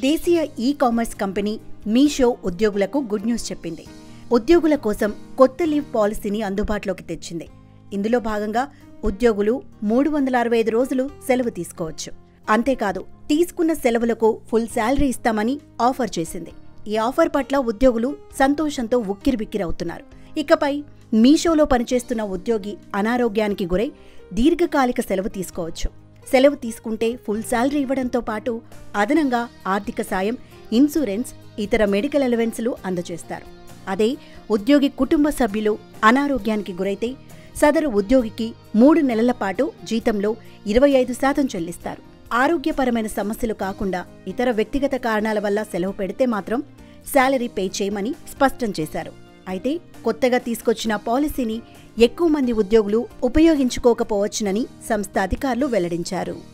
దేశీయ e commerce company Meesho ఉద్యోగులకు good news చెప్పింది ఉద్యోగుల కోసం కొత్త లీవ్ పాలసీని అందుబాటులోకి తెచ్చింది ఇందులో భాగంగా ఉద్యోగులు మూడు వందల అరవై ఐదు రోజులు సెలవు తీసుకోవచ్చు అంతేకాదు తీసుకున్న సెలవులకు ఫుల్ శాలరీ ఇస్తామని ఆఫర్ చేసింది ఈ ఆఫర్ పట్ల ఉద్యోగులు సంతోషంతో ఉక్కిరిబిక్కిరవుతున్నారు ఇకపై మీషోలో పనిచేస్తున్న ఉద్యోగి అనారోగ్యానికి గురై దీర్ఘకాలిక సెలవు తీసుకోవచ్చు సెలవు తీసుకుంటే ఫుల్ శాలరీ ఇవ్వడంతో పాటు అదనంగా ఆర్థిక సాయం ఇన్సూరెన్స్ ఇతర మెడికల్ అలవెన్సులు అందజేస్తారు అదే ఉద్యోగి కుటుంబ సభ్యులు అనారోగ్యానికి గురైతే సదరు ఉద్యోగికి మూడు నెలల పాటు జీతంలో ఇరవై ఐదు శాతం చెల్లిస్తారు ఆరోగ్యపరమైన సమస్యలు కాకుండా ఇతర వ్యక్తిగత కారణాల వల్ల సెలవు పెడితే మాత్రం శాలరీ పే చేయమని స్పష్టం చేశారు అయితే కొత్తగా తీసుకొచ్చిన పాలసీని ఎక్కువ మంది ఉద్యోగులు ఉపయోగించుకోకపోవచ్చునని సంస్థ అధికారులు వెల్లడించారు